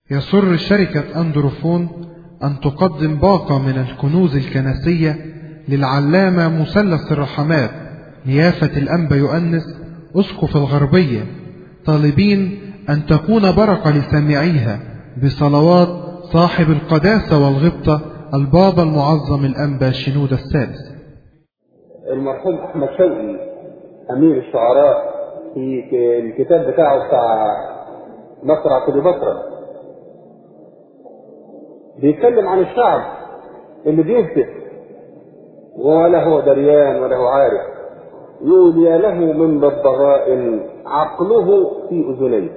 يسر شركة أندروفون أن تقدم باقة من الكنوز الكنسية للعلامة مثلث الرحمات نيافة الأنبا يؤنس أسقف الغربية طالبين أن تكون بركة لسامعيها بصلوات صاحب القداسة والغبطة البابا المعظم الأنبا شنود الثالث المرحوم احمد شوقي امير الشعراء في الكتاب بتاعه بتاع مصرع كليوباترا بيتكلم عن الشعب اللي بيهتف ولا هو دريان ولا هو عارف يقول يا له من ببغاء عقله في اذنيه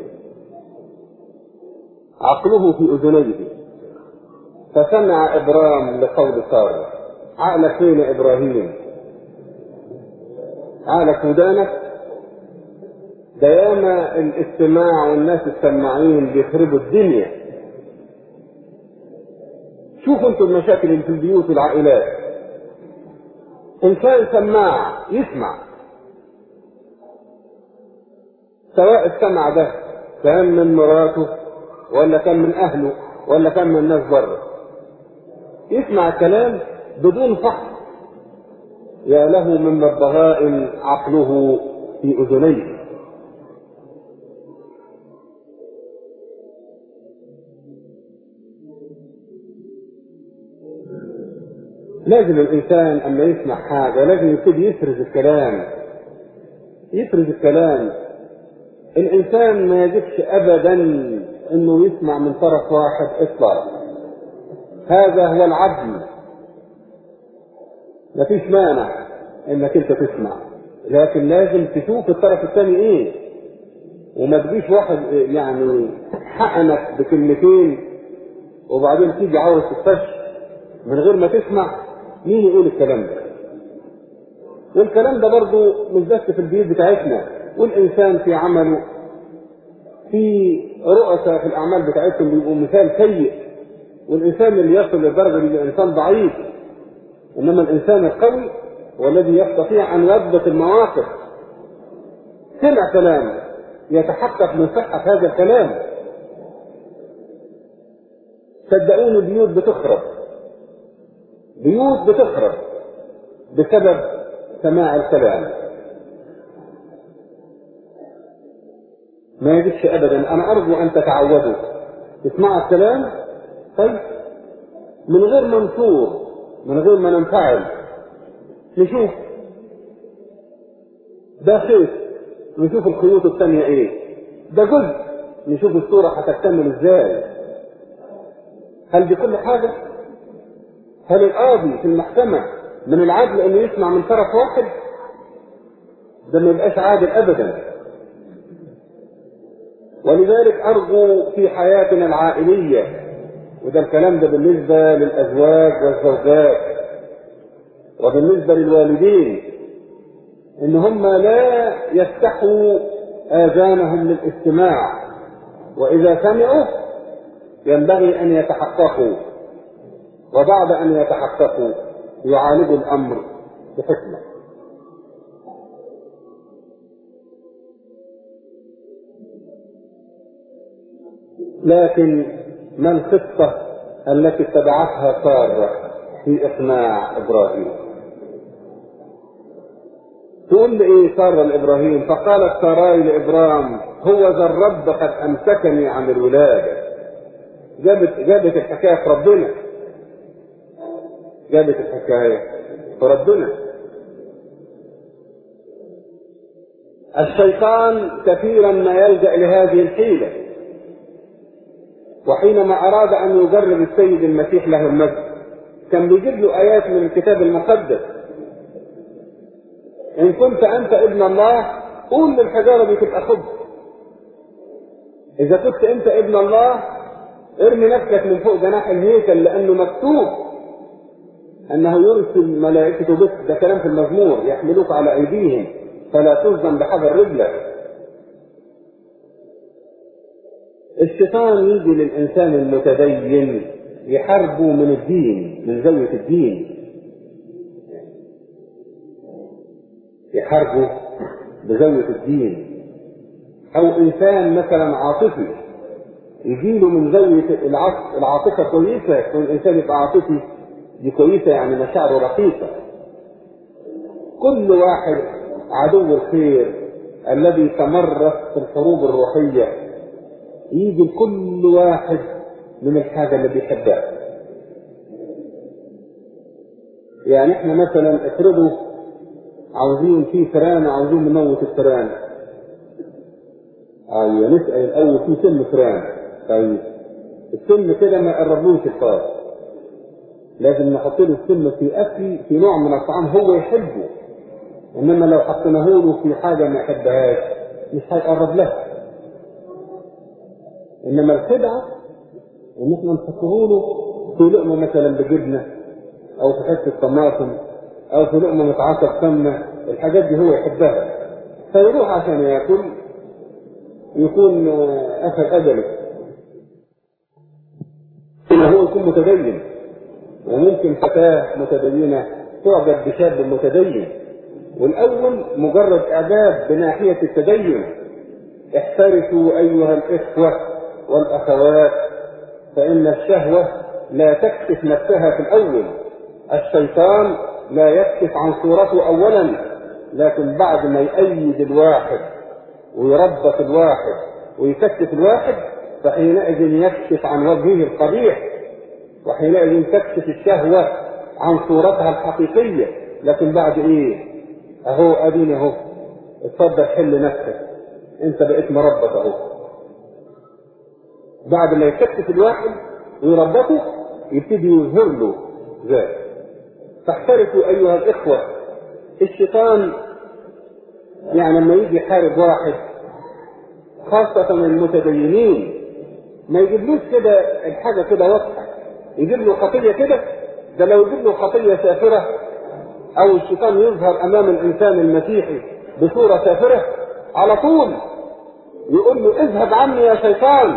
عقله في اذنيه فسمع ابرام لقول ساره عقلك فين يا ابراهيم عقلك ودانك ده ياما الاستماع والناس السماعين بيخربوا الدنيا شوفوا انتوا المشاكل اللي في البيوت والعائلات انسان سماع يسمع سواء السمع ده كان من مراته ولا كان من اهله ولا كان من الناس بره يسمع الكلام بدون فحص يا له من ببغاء عقله في اذنيه لازم الانسان اما يسمع حاجه لازم يبتدي يفرز الكلام يفرز الكلام الانسان ما يجبش ابدا انه يسمع من طرف واحد اطلاق هذا هو العدل مفيش مانع انك انت تسمع لكن لازم تشوف الطرف الثاني ايه وما تجيش واحد يعني حقنك بكلمتين وبعدين تيجي عاوز تستشفى من غير ما تسمع مين يقول الكلام ده والكلام ده برضه مش بس في البيوت بتاعتنا والانسان في عمله في رؤساء في الاعمال بتاعتهم بيبقوا مثال سيء والانسان اللي يصل لدرجه ان الانسان ضعيف انما الانسان القوي هو الذي يستطيع ان يضبط المواقف سمع كلام يتحقق من صحه هذا الكلام صدقوني البيوت بتخرب بيوت بتخرب بسبب سماع الكلام ما يجبش ابدا انا ارجو ان تتعودوا تسمعوا الكلام طيب من غير منشور من غير ما ننفعل نشوف ده خيط نشوف الخيوط الثانية ايه ده جزء نشوف الصورة هتكتمل ازاي هل دي كل حاجة هل القاضي في المحكمة من العدل انه يسمع من طرف واحد ده ما يبقاش عادل ابدا ولذلك ارجو في حياتنا العائليه وده الكلام ده بالنسبة للأزواج والزوجات وبالنسبة للوالدين إن هم لا يفتحوا آذانهم للاستماع وإذا سمعوا ينبغي أن يتحققوا وبعد أن يتحققوا يعالجوا الأمر بحكمة لكن ما الخطة التي اتبعتها سارة في إقناع إبراهيم تقول لي إيه سارة لإبراهيم فقالت ساراي لإبرام هو ذا الرب قد أمسكني عن الولادة جابت جابت الحكاية في ربنا جابت الحكاية في ربنا الشيطان كثيرا ما يلجأ لهذه الحيلة وحينما أراد أن يجرب السيد المسيح له المجد كان بيجيب له آيات من الكتاب المقدس إن كنت أنت ابن الله قول للحجارة دي تبقى خبز إذا كنت أنت ابن الله ارمي نفسك من فوق جناح الهيكل لأنه مكتوب أنه يرسل ملائكته بك ده كلام في المزمور يحملوك على أيديهم فلا تصدم بحجر رجلك الشيطان يجي للإنسان المتدين يحاربه من الدين من زاوية الدين يحاربه بزاوية الدين أو إنسان مثلا عاطفي يجيله من زاوية العاط- العاطفة كويسة يكون الإنسان يبقى عاطفي دي كويسة يعني مشاعره رقيقة كل واحد عدو الخير الذي تمرس في الحروب الروحية يجي لكل واحد من الحاجة اللي بيحبها يعني احنا مثلا افرضوا عاوزين في فئران عاوزين نموت الفئران ايوه نسال الاول في سم فئران طيب السم كده ما يقربلوش الطار لازم نحط له السم في اكل في نوع من الطعام هو يحبه انما لو حطيناه له في حاجه ما يحبهاش مش هيقرب لها انما الخدعه ان احنا نحطه له في لقمه مثلا بجبنه او في حته طماطم او في لقمه متعصب سمنه الحاجات دي هو يحبها فيروح عشان ياكل يكون آه، اخذ اجله إن هو يكون متدين وممكن فتاة متدينة تعجب بشاب متدين والأول مجرد إعجاب بناحية التدين احترسوا أيها الإخوة والأخوات فإن الشهوة لا تكشف نفسها في الأول الشيطان لا يكشف عن صورته أولا لكن بعد ما يأيد الواحد ويربط الواحد ويكشف الواحد فحينئذ يكشف عن وجهه القبيح وحينئذ تكشف الشهوة عن صورتها الحقيقية لكن بعد ايه اهو اديني اهو اتفضل حل نفسك انت بقيت مربط اهو بعد ما يكشف الواحد ويربطه يبتدي يظهر له ذات فاحترسوا ايها الاخوة الشيطان يعني لما يجي يحارب واحد خاصة المتدينين ما يجيبلوش كده الحاجة كده واضحة يجيب له خطية كده ده لو يجيب له خطية سافرة أو الشيطان يظهر أمام الإنسان المسيحي بصورة سافرة على طول يقول له اذهب عني يا شيطان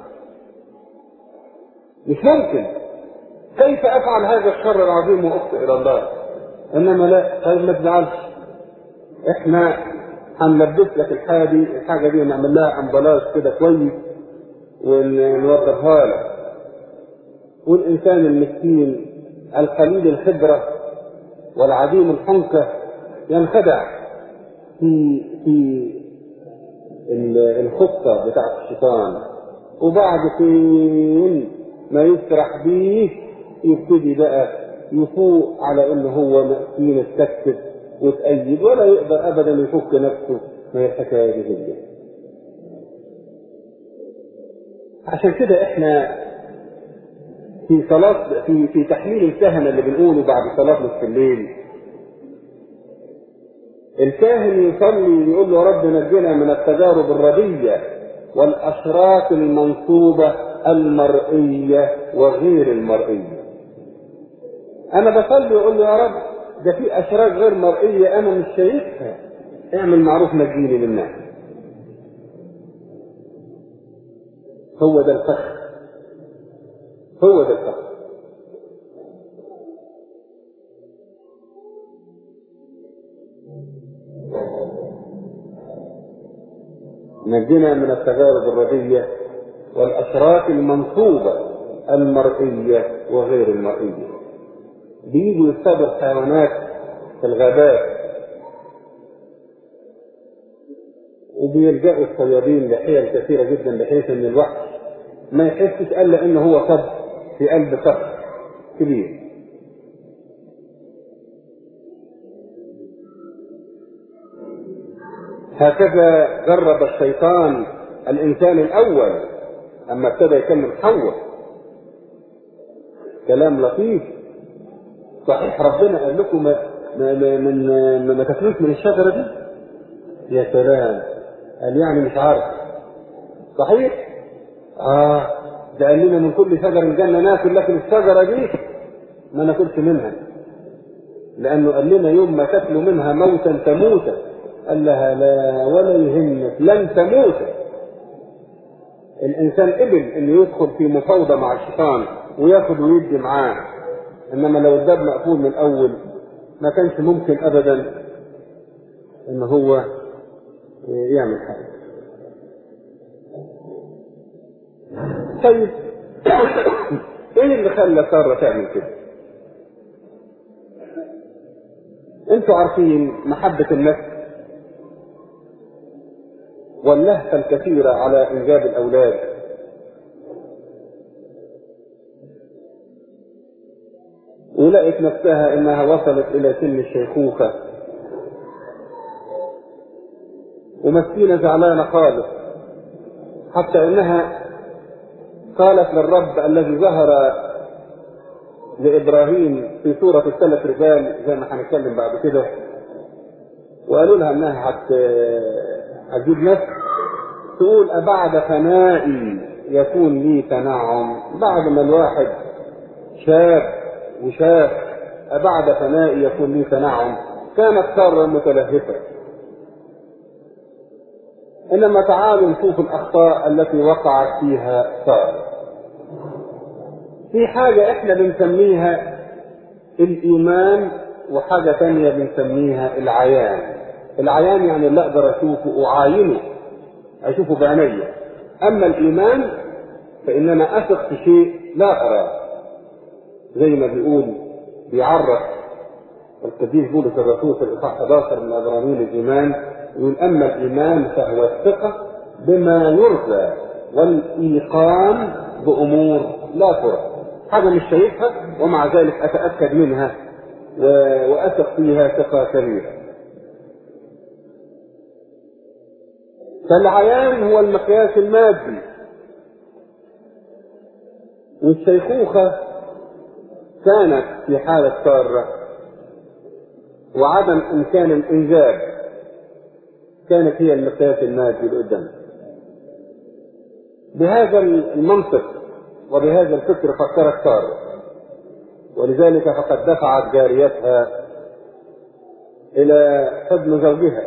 مش ممكن كيف أفعل هذا الشر العظيم وأخطئ إلى الله إنما لا طيب ما تزعلش إحنا هنلبس لك الحاجة دي الحاجة دي ونعمل لها امبلاج كده كويس ونوضبها لك والإنسان المسكين القليل الخبرة والعديم الحنكة ينخدع في في ال- الخطة بتاعت الشيطان وبعد حين ما يسرح بيه يبتدي بقى يفوق على انه هو مسكين استكتب وتأيد ولا يقدر ابدا يفك نفسه من الحكايه دي هي. عشان كده احنا في صلاة في في تحليل الكهنة اللي بنقوله بعد صلاة نصف الليل الكاهن يصلي يقول له يا رب نجنا من التجارب الردية والأشراط المنصوبة المرئية وغير المرئية أنا بصلي وأقول له يا رب ده في أشراط غير مرئية أنا مش شايفها اعمل معروف نجيني منها هو ده الفخر هو ده الفخر نجنا من التجارب الردية والأشراط المنصوبة المرئية وغير المرئية بيجوا يصطادوا الحيوانات في الغابات وبيلجأوا الصيادين لحيل كثيرة جدا بحيث ان الوحش ما يحسش الا ان هو صد في قلب صخر كبير هكذا جرب الشيطان الانسان الاول اما ابتدى يكلم حواء كلام لطيف صحيح ربنا قال لكم ما ما ما, من ما, ما تاكلوش من الشجره دي يا سلام قال يعني مش عارف صحيح اه ده قال لنا من كل شجر الجنه ناكل لكن الشجره دي ما ناكلش منها لانه قال لنا يوم ما تاكلوا منها موتا تموتا قال لها لا ولا يهمك لن تموت الانسان قبل انه يدخل في مفاوضه مع الشيطان وياخد ويدي معاه انما لو الباب مقفول من الاول ما كانش ممكن ابدا ان هو يعمل حاجه طيب ايه اللي خلى ساره تعمل كده؟ انتوا عارفين محبة النفس واللهفة الكثيرة على إنجاب الأولاد ولقت نفسها إنها وصلت إلى سن الشيخوخة ومسكينة زعلانة خالص حتى إنها قالت للرب الذي ظهر لإبراهيم في سورة الثلاث رجال زي ما هنتكلم بعد كده وقالوا لها إنها هت هتجيب نفس تقول أبعد فنائي يكون لي تنعم بعد ما الواحد شاب وشاف أبعد فنائي يكون لي تنعم كانت سارة متلهفة إنما تعالوا نشوف الأخطاء التي وقعت فيها سارة في حاجة احنا بنسميها الإيمان وحاجة تانية بنسميها العيان العيان يعني اللي أقدر أشوفه وأعاينه أشوفه بعيني أما الإيمان فإن أنا أثق في شيء لا أراه زي ما بيقول بيعرف القديس بولس الرسول في الإصحاح 11 من أبراميل الإيمان يقول أما الإيمان فهو الثقة بما يرجى والإيقان بأمور لا ترى حاجة مش شايفها ومع ذلك أتأكد منها وأثق فيها ثقة كبيرة فالعيان هو المقياس المادي والشيخوخة كانت في حالة سارة وعدم إمكان الإنجاب كانت هي المقياس المادي اللي قدامنا بهذا المنطق وبهذا الفكر فكرت سارة ولذلك فقد دفعت جاريتها إلى حضن زوجها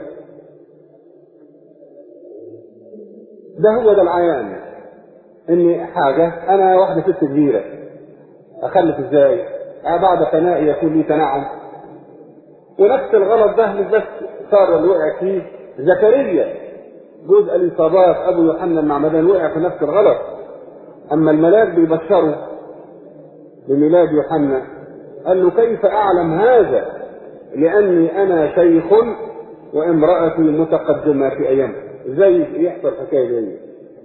ده هو ده العيان إني حاجة أنا واحدة ست كبيرة أخلف إزاي؟ بعد فنائي يكون لي تنعم ونفس الغلط ده مش بس سارة اللي وقعت فيه زكريا جوز اليصابات أبو يوحنا المعمدان وقع في نفس الغلط أما الملاك بيبشره بميلاد يوحنا قال له كيف أعلم هذا لأني أنا شيخ وامرأتي متقدمة في أيام ازاي يحصل حكاية دي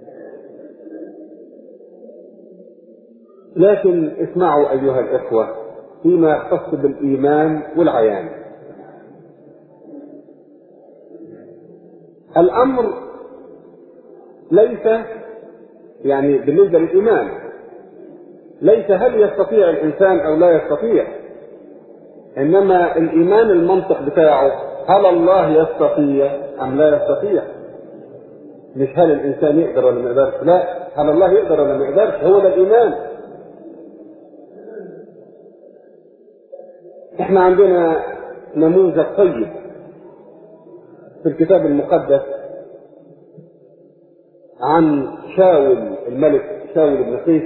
لكن اسمعوا أيها الإخوة فيما يختص بالإيمان والعيان الأمر ليس يعني بالنسبة للإيمان ليس هل يستطيع الإنسان أو لا يستطيع إنما الإيمان المنطق بتاعه هل الله يستطيع أم لا يستطيع مش هل الإنسان يقدر ولا ما يقدرش لا هل الله يقدر ولا ما يقدرش هو ده الإيمان احنا عندنا نموذج طيب في الكتاب المقدس عن شاول الملك شاول بن قيس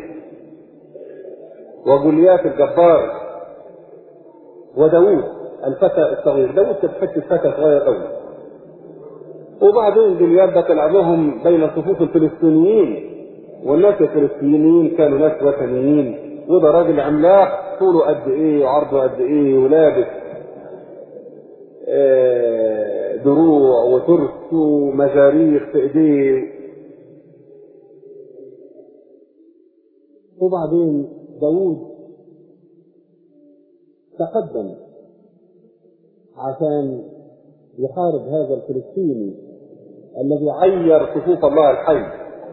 وجوليات الجبار وداوود الفتى الصغير داوود كانت حته فتى صغير قوي وبعدين جوليات ده طلع لهم بين صفوف الفلسطينيين والناس الفلسطينيين كانوا ناس وثنيين وده راجل عملاق طوله قد ايه وعرضه قد ايه ولابس آه دروع وترس ومجاريخ في ايديه وبعدين داوود تقدم عشان يحارب هذا الفلسطيني الذي عير صفوف الله الحي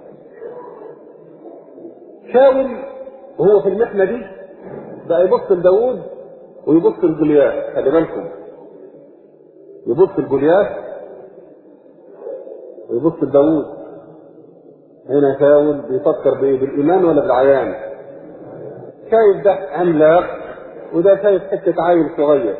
شاول وهو في المحنه دي بقى يبص لداوود ويبص لجولياث خلي بالكم يبص لجولياث ويبص لداوود هنا شاول بيفكر بايه بالايمان ولا بالعيان شايف ده عملاق وده شايف حته عيل صغير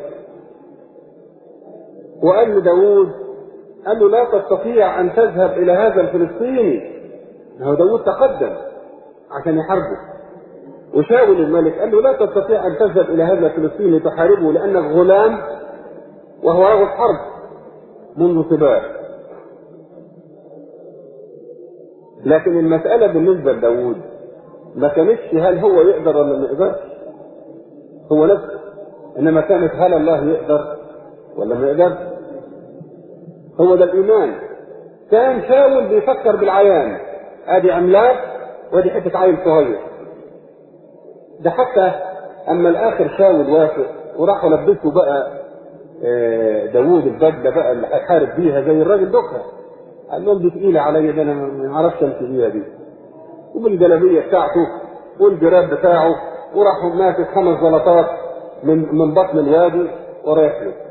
وقال لداوود قال له لا تستطيع ان تذهب الى هذا الفلسطيني هو داوود تقدم عشان يحاربه وشاول الملك قال له لا تستطيع ان تذهب الى هذا الفلسطيني تحاربه لانك غلام وهو رجل حرب منذ صباه لكن المسألة بالنسبة لداوود ما كانتش هل هو يقدر ولا ما يقدرش هو نفسه انما كانت هل الله يقدر ولا ما يقدرش هو ده الايمان كان شاول بيفكر بالعيان ادي عملاق وادي حته عيل صغير ده حتى اما الاخر شاول وافق وراحوا لبسوا بقى داوود البدله بقى اللي هيحارب بيها زي الراجل دكها قال لهم دي تقيله عليا ده انا ما اعرفش امشي بيها دي وبالجلابيه بتاعته والجراب بتاعه وراحوا ماسك خمس زلطات من من بطن الوادي ورايح له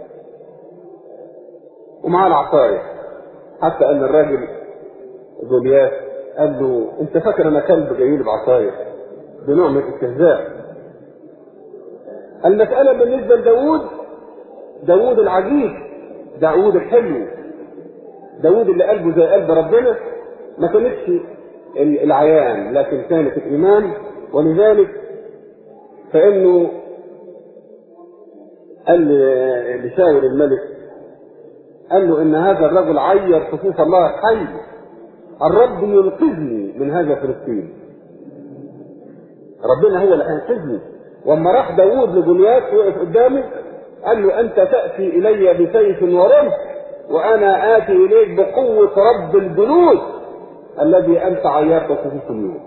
ومعاه العصايه حتى ان الراجل جولياس قال له انت فاكر انا كلب جاي لي بعصايه بنوع من الاستهزاء المساله بالنسبه لداوود داوود العجيب داوود الحلو داوود اللي قلبه زي قلب ربنا ما كانتش العيان لكن كانت الايمان ولذلك فانه قال لشاول الملك قال له ان هذا الرجل عير صفوف الله الحي الرب ينقذني من هذا فلسطين ربنا هو اللي هينقذني واما راح داوود لجولياس وقف قدامه قال له انت تاتي الي بسيف ورمح وانا اتي اليك بقوه رب الجنود الذي انت عيرت صفوف اليوم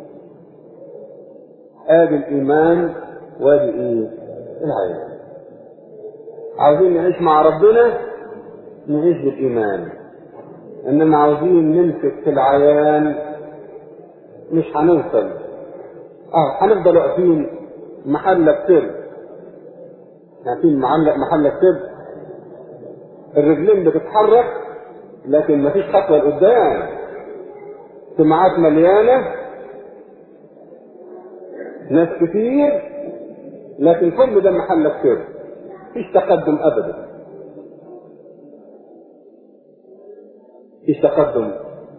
ادي الايمان وادي ايه العين عاوزين نعيش مع ربنا نعيش بالايمان انما عاوزين نمسك في العيان مش هنوصل اه هنفضل واقفين محلك سر واقفين معلق محلك سر الرجلين بتتحرك لكن مفيش خطوه لقدام سمعات مليانه ناس كتير لكن كل ده محلك سر مفيش تقدم ابدا مفيش تقدم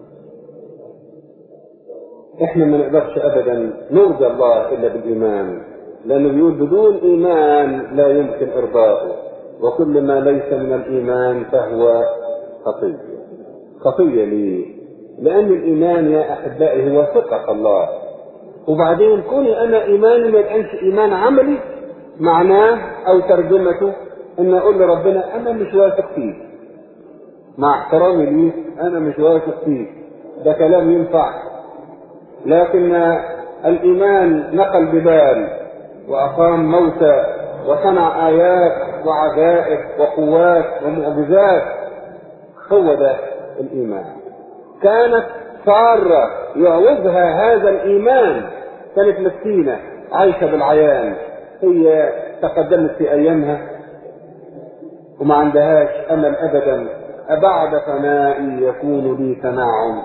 احنا ما نقدرش ابدا نرجى الله الا بالايمان لانه بيقول بدون ايمان لا يمكن ارضاؤه وكل ما ليس من الايمان فهو خطيه خطيه ليه لان الايمان يا احبائي هو ثقه الله وبعدين كوني انا ايماني ما يبقاش ايمان عملي معناه او ترجمته ان اقول لربنا انا مش واثق فيك مع احترامي ليك انا مش واثق فيك ده كلام ينفع لكن الايمان نقل جبال واقام موتى وصنع ايات وعجائب وقوات ومعجزات هو ده الايمان كانت ساره يعوزها هذا الايمان كانت مسكينه عايشه بالعيان هي تقدمت في ايامها وما عندهاش امل ابدا أبعد فنائي يكون لي تنعم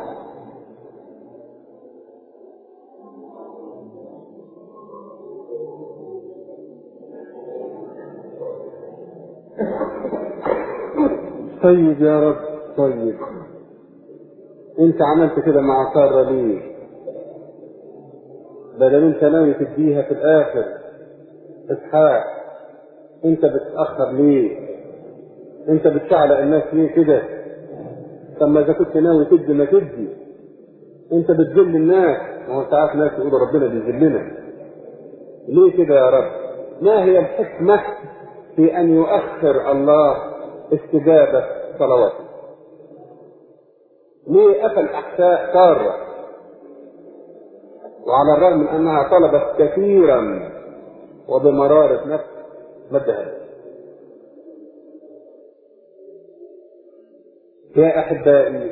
طيب يا رب طيب انت عملت كده مع سارة ليه بدل انت ناوي تديها في الاخر اسحاق انت بتتاخر ليه انت بتشعلق الناس ليه كده طب ما اذا كنت ناوي تدي ما تدي انت بتذل الناس ما هو ساعات ناس يقولوا ربنا بيذلنا ليه كده يا رب ما هي الحكمة في ان يؤخر الله استجابة صلواتنا ليه قفل احساء سارة وعلى الرغم من انها طلبت كثيرا وبمرارة نفس ما ادهاش يا احبائي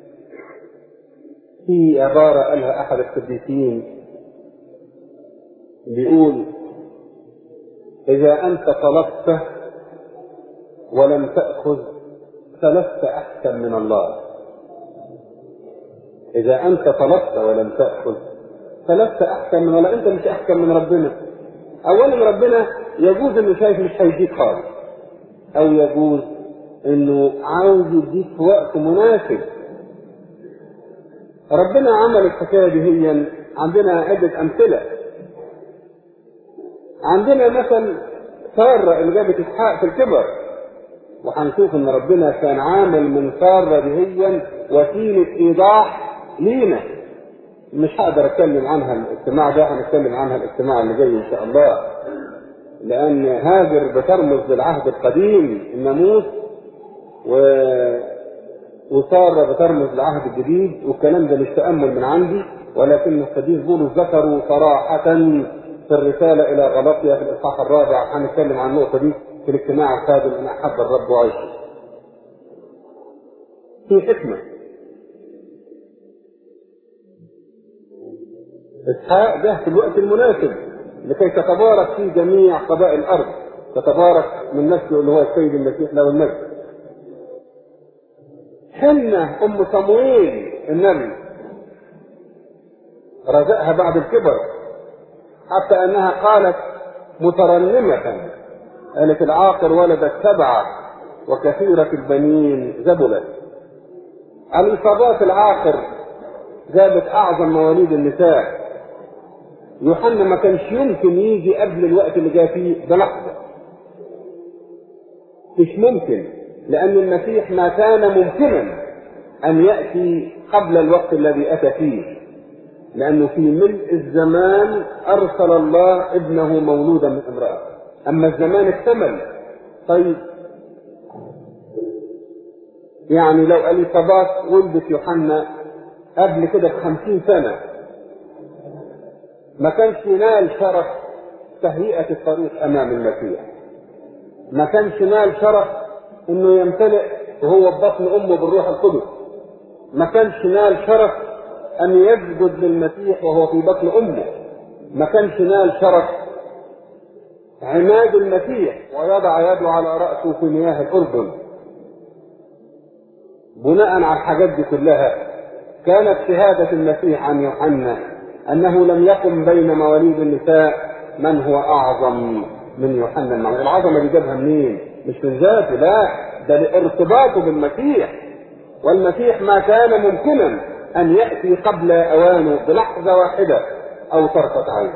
في عباره قالها احد القديسين بيقول اذا انت طلبت ولم تاخذ فلست احسن من الله اذا انت طلبت ولم تاخذ فلست احسن من الله انت مش احسن من ربنا اولا ربنا يجوز انه شايف مش هيديك خالص او يجوز انه عاوز يديك في وقت مناسب ربنا عمل الحكايه دي هي عندنا عده امثله عندنا مثل ساره اللي جابت اسحاق في الكبر وهنشوف ان ربنا كان عامل من ساره دي هي وسيله ايضاح لينا مش هقدر اتكلم عنها الاجتماع ده هنتكلم عنها الاجتماع اللي جاي ان شاء الله لان هاجر بترمز للعهد القديم الناموس و وساره بترمز للعهد الجديد والكلام ده مش تامل من عندي ولكن القديس بولس ذكروا صراحه في الرساله الى غلطيه في الاصحاح الرابع هنتكلم عن النقطه دي في الاجتماع القادم ان احب الرب وعيشه. في حكمه اسحاق جه في الوقت المناسب لكي تتبارك فيه جميع قبائل الارض تتبارك من نسله اللي هو السيد المسيح له المجد حنة ام صمويل النبي رزقها بعد الكبر حتى انها قالت مترنمة قالت العاقر ولدت سبعة وكثيرة البنين زبلت الإصابات العاقر جابت أعظم مواليد النساء يوحنا ما كانش يمكن يجي قبل الوقت اللي جاء فيه بلحظة مش ممكن لأن المسيح ما كان ممكنا أن يأتي قبل الوقت الذي أتى فيه لأنه في ملء الزمان أرسل الله ابنه مولودا من امرأة أما الزمان اكتمل طيب يعني لو اليصابات ولدت يوحنا قبل كده بخمسين سنة ما كانش ينال شرف تهيئة الطريق أمام المسيح ما كانش ينال شرف إنه يمتلئ وهو في بطن أمه بالروح القدس ما كانش ينال شرف أن يسجد للمسيح وهو في بطن أمه ما كانش ينال شرف عماد المسيح ويضع يده على رأسه في مياه الأردن بناء على الحاجات دي كلها كانت شهادة المسيح عن يوحنا أنه لم يقم بين مواليد النساء من هو أعظم من يوحنا المعمدان العظمة دي جابها منين؟ مش من ذاته لا ده لارتباطه بالمسيح والمسيح ما كان ممكنا أن يأتي قبل أوانه بلحظة واحدة أو طرفة عين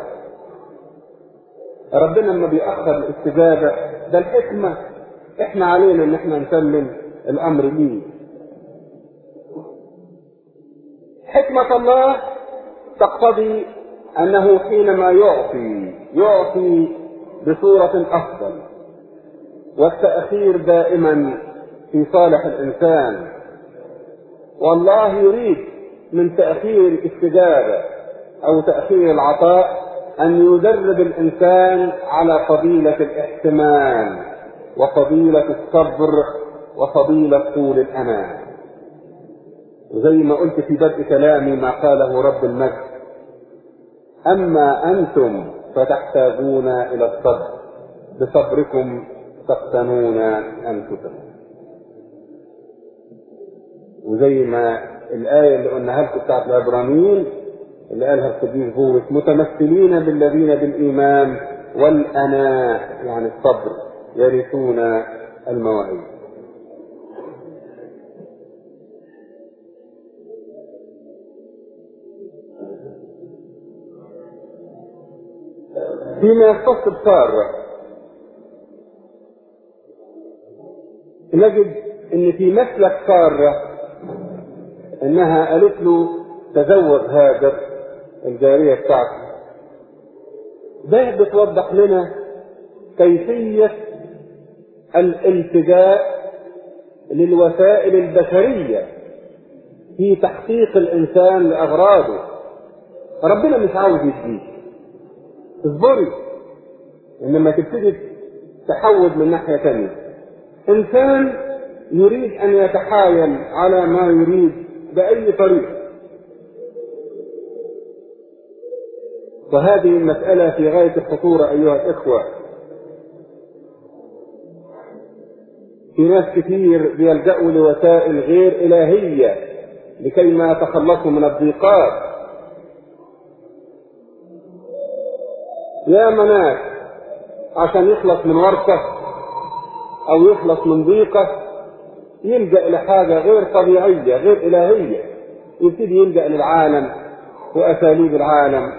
ربنا لما بيأخر الاستجابة ده الحكمة احنا علينا ان احنا نسلم الامر ليه حكمة الله تقتضي انه حينما يعطي يعطي بصورة افضل والتأخير دائما في صالح الانسان والله يريد من تأخير الاستجابة او تأخير العطاء أن يدرب الإنسان على فضيلة الاحتمال وفضيلة الصبر وفضيلة طول الأمان وزي ما قلت في بدء كلامي ما قاله رب المجد أما أنتم فتحتاجون إلى الصبر بصبركم تقتنون أنفسكم وزي ما الآية اللي قلناها لكم بتاعت العبرانيين اللي قالها القديس بولس متمثلين بالذين بالإيمان والأناء يعني الصبر يرثون المواعيد فيما يختص بسارة نجد ان في مسلك سارة انها قالت له تزوج هاجر الجارية بتاعته ده بتوضح لنا كيفية الالتجاء للوسائل البشرية في تحقيق الإنسان لأغراضه ربنا مش عاوز يديك اصبري إنما تبتدي تحول من ناحية تانية إنسان يريد أن يتحايل على ما يريد بأي طريقة وهذه المسألة في غاية الخطورة أيها الإخوة في ناس كثير بيلجأوا لوسائل غير إلهية لكي ما يتخلصوا من الضيقات يا مناس عشان يخلص من ورطة أو يخلص من ضيقة يلجأ إلى حاجة غير طبيعية غير إلهية يبتدي يلجأ للعالم وأساليب العالم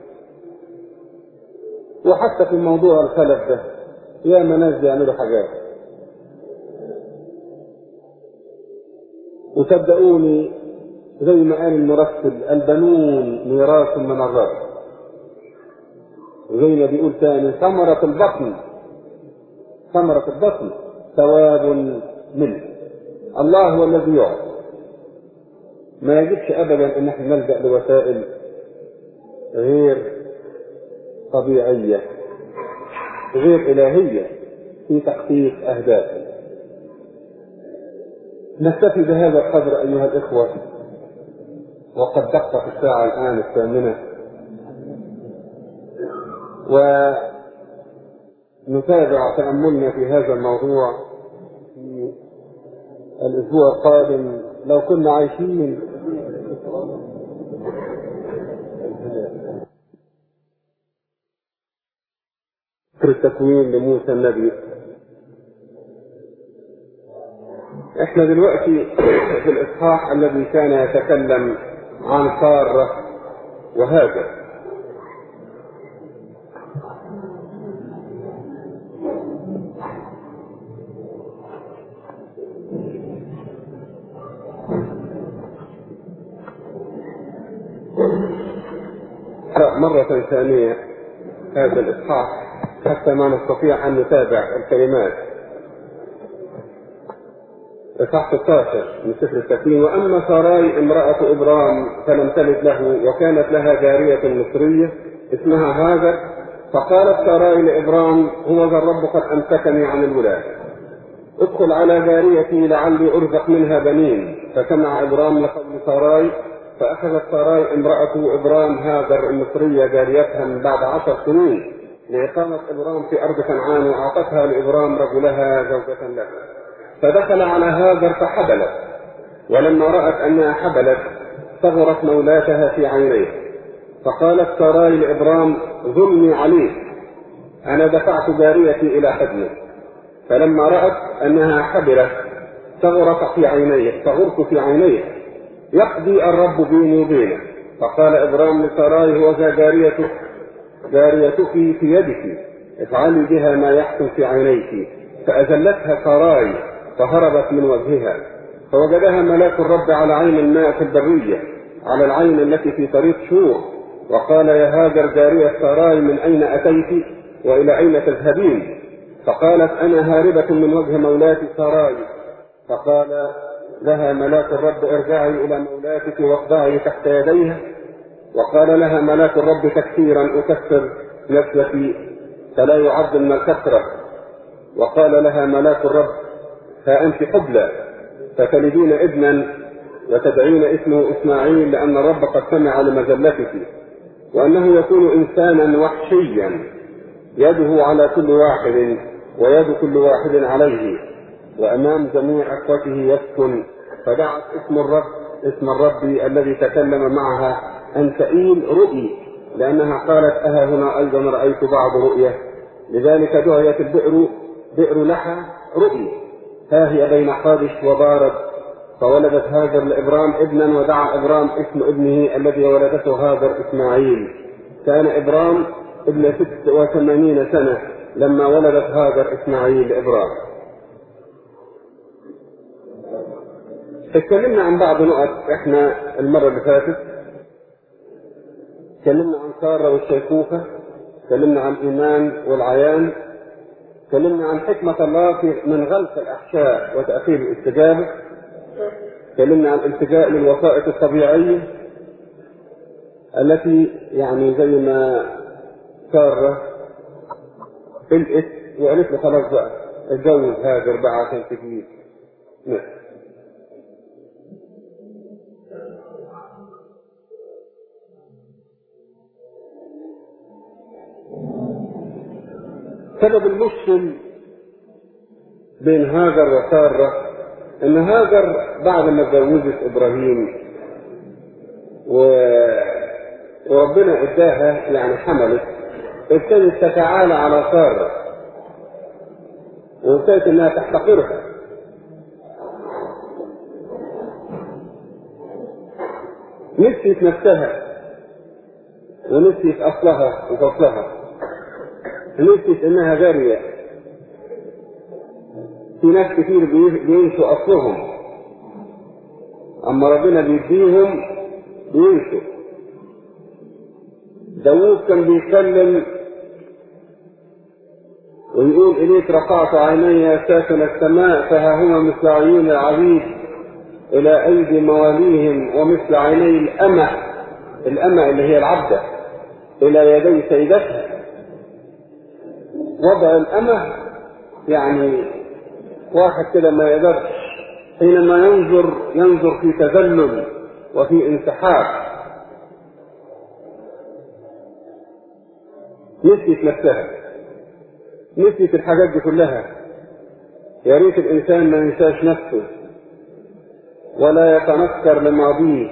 وحتى في موضوع الخلف ده يا ناس بيعملوا حاجات وصدقوني زي ما قال المرتب البنون ميراث من الرب وزي ما بيقول تاني ثمرة البطن ثمرة البطن ثواب منه الله هو الذي يعطي ما يجبش ابدا ان احنا نلجا لوسائل غير طبيعيه غير الهيه في تحقيق اهدافنا نكتفي بهذا القدر ايها الاخوه وقد دقت الساعه الان الثامنه ونتابع تاملنا في هذا الموضوع في الاسبوع القادم لو كنا عايشين فكر التكوين لموسى النبي احنا دلوقتي في الاصحاح الذي كان يتكلم عن سارة وهاجر مرة ثانية هذا الإصحاح حتى ما نستطيع أن نتابع الكلمات إصحاح 16 من سفر التكوين وأما ساراي امرأة إبرام فلم تلد له وكانت لها جارية مصرية اسمها هاجر فقالت ساراي لإبرام هو ذا الرب قد أمسكني عن الولادة ادخل على جاريتي لعلي أرزق منها بنين فسمع إبرام لقول ساراي فأخذت ساراي امرأة إبرام هاجر المصرية جاريتها من بعد عشر سنين لإقامة إبرام في أرض كنعان وأعطتها لإبرام رجلها زوجة له فدخل على هاجر فحبلت ولما رأت أنها حبلت صغرت مولاتها في عينيه فقالت ساراي لإبرام ظلمي عليك أنا دفعت جاريتي إلى حضنك فلما رأت أنها حبلت صغرت في عينيه صغرت في عينيه يقضي الرب بيني وبينك فقال ابرام لسراي هو ذا جاريتك جاريتك في يدك افعلي بها ما يحسن في عينيك فأذلتها سراي فهربت من وجهها فوجدها ملاك الرب على عين الماء في البرية على العين التي في طريق شور وقال يا هاجر جارية سراي من أين أتيت وإلى أين تذهبين فقالت أنا هاربة من وجه مولاتي سراي فقال لها ملاك الرب ارجعي إلى مولاتك واخضعي تحت يديها وقال لها ملاك الرب تكثيرا أكثر نفسك فلا يعد من الكثرة وقال لها ملاك الرب ها أنت قبلة فتلدين ابنا وتدعين اسمه إسماعيل لأن الرب قد سمع لمزلتك وأنه يكون إنسانا وحشيا يده على كل واحد ويد كل واحد عليه وأمام جميع أخوته يسكن فدعت اسم الرب اسم الرب الذي تكلم معها أنتئيل رؤي لأنها قالت أها هنا أيضا رأيت بعض رؤية لذلك دعيت البئر بئر لحى رؤي ها هي بين قادش وبارد فولدت هاجر لإبرام ابنا ودعا إبرام اسم ابنه الذي ولدته هاجر إسماعيل كان إبرام ابن ست وثمانين سنة لما ولدت هاجر إسماعيل لإبرام اتكلمنا عن بعض نقط احنا المرة اللي فاتت اتكلمنا عن سارة والشيخوخة اتكلمنا عن الإيمان والعيان اتكلمنا عن حكمة الله في من غلق الأحشاء وتأخير الاستجابة اتكلمنا عن الالتجاء للوسائط الطبيعية التي يعني زي ما سارة قلقت وقالت له خلاص بقى اتجوز هاجر بقى عشان تجيب نعم سبب المشكل بين هاجر وسارة ان هاجر بعد ما اتجوزت ابراهيم و... وربنا اداها يعني حملت ابتدت تتعالى على سارة وابتدت انها تحتقرها نسيت نفسها ونسيت اصلها وفصلها نسيت انها جارية في ناس كتير بينسوا اصلهم اما ربنا بيديهم بينسوا داوود كان بيتكلم ويقول إليك رفعت عيني يا ساكن السماء فها هما مثل عيون العبيد إلى أيدي مواليهم ومثل عيني الأمة الأمة اللي هي العبدة إلى يدي سيدتها وضع الأمة يعني واحد كده ما يقدرش حينما ينظر ينظر في تذلل وفي انسحاب نسيت نفسها نسيت الحاجات دي كلها يا ريت الانسان ما ينساش نفسه ولا يتنكر لماضيه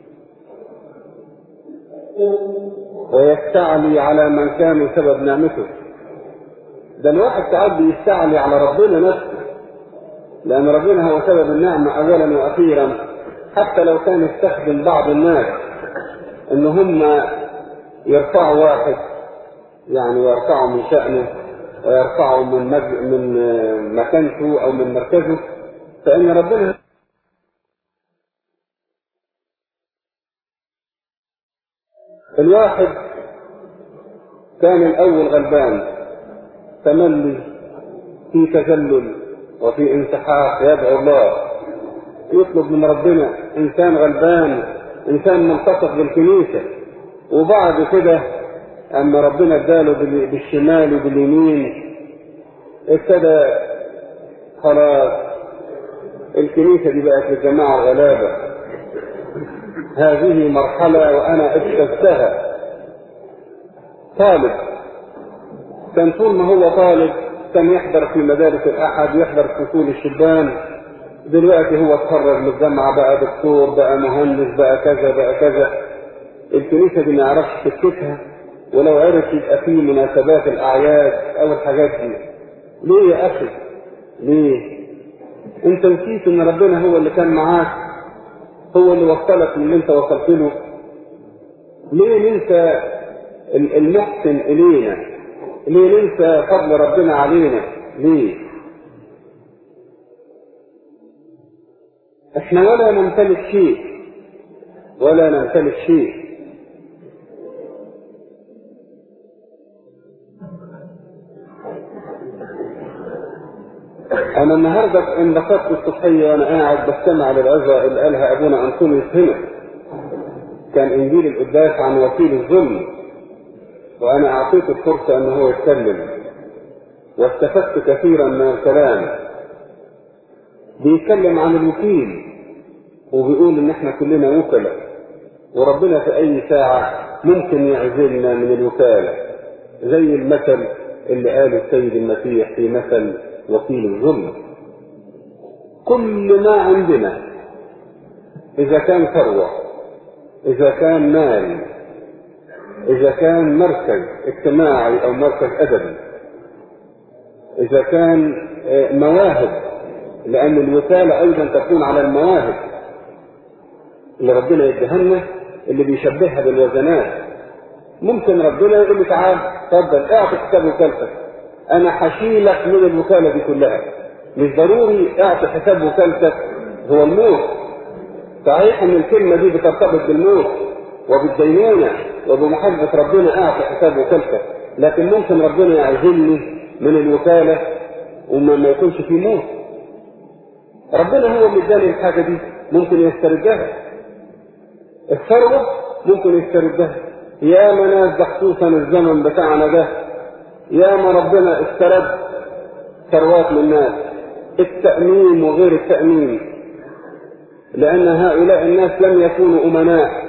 ويستعلي على من كانوا سبب نعمته ده الواحد ساعات بيستعلي على ربنا نفسه لأن ربنا هو سبب النعمة أولا وأخيرا حتى لو كان يستخدم بعض الناس إن هم يرفعوا واحد يعني ويرفعوا من شأنه ويرفعوا من مج... من مكانته أو من مركزه فإن ربنا الواحد كان الأول غلبان تملي في تذلل وفي انسحاق يدعو الله يطلب من ربنا انسان غلبان انسان ملتصق بالكنيسه وبعد كده اما ربنا اداله بالشمال وباليمين ابتدى خلاص الكنيسه دي بقت للجماعه الغلابه هذه مرحله وانا اجتزتها طالب كان طول ما هو طالب كان يحضر في مدارس الأحد يحضر فصول الشبان دلوقتي هو اتخرج من الجامعة بقى دكتور بقى مهندس بقى كذا بقى كذا الكنيسة دي ما يعرفش سكتها ولو عرف يبقى فيه مناسبات الأعياد أو الحاجات دي ليه يا أخي؟ ليه؟ أنت نسيت إن ربنا هو اللي كان معاك هو اللي وصلك من اللي أنت وصلت له ليه ننسى المحسن إلينا ليه ننسى فضل ربنا علينا ليه احنا ولا نمتلك شيء ولا نمتلك شيء انا النهارده انبسطت الصبحيه وانا قاعد بستمع للعظه اللي قالها ابونا انطونيوس هنا كان انجيل القداس عن وكيل الظلم وانا اعطيته الفرصه ان هو يتكلم واستفدت كثيرا من الكلام بيتكلم عن الوكيل وبيقول ان احنا كلنا وكلاء وربنا في اي ساعة ممكن يعزلنا من الوكالة زي المثل اللي قاله السيد المسيح في مثل وكيل الظلم كل ما عندنا اذا كان ثروة اذا كان مال إذا كان مركز اجتماعي أو مركز أدبي إذا كان مواهب لأن الوكالة أيضا تكون على المواهب اللي ربنا يديها لنا اللي بيشبهها بالوزنات ممكن ربنا يقول لي تعال اتفضل اعطي كتاب وكالتك أنا حشيلك من الوكالة دي كلها مش ضروري اعطي حساب وكالتك هو الموت صحيح ان الكلمة دي بترتبط بالموت وبالدينونة وبمحبة ربنا اعطي حساب وكالتك لكن ممكن ربنا يعزلني من الوكالة وما ما يكونش في موت ربنا هو اللي اداني الحاجة دي ممكن يستردها الثروة ممكن يستردها يا ما ناس ده خصوصا الزمن بتاعنا ده يا ما ربنا استرد ثروات من الناس التأمين وغير التأمين لأن هؤلاء الناس لم يكونوا أمناء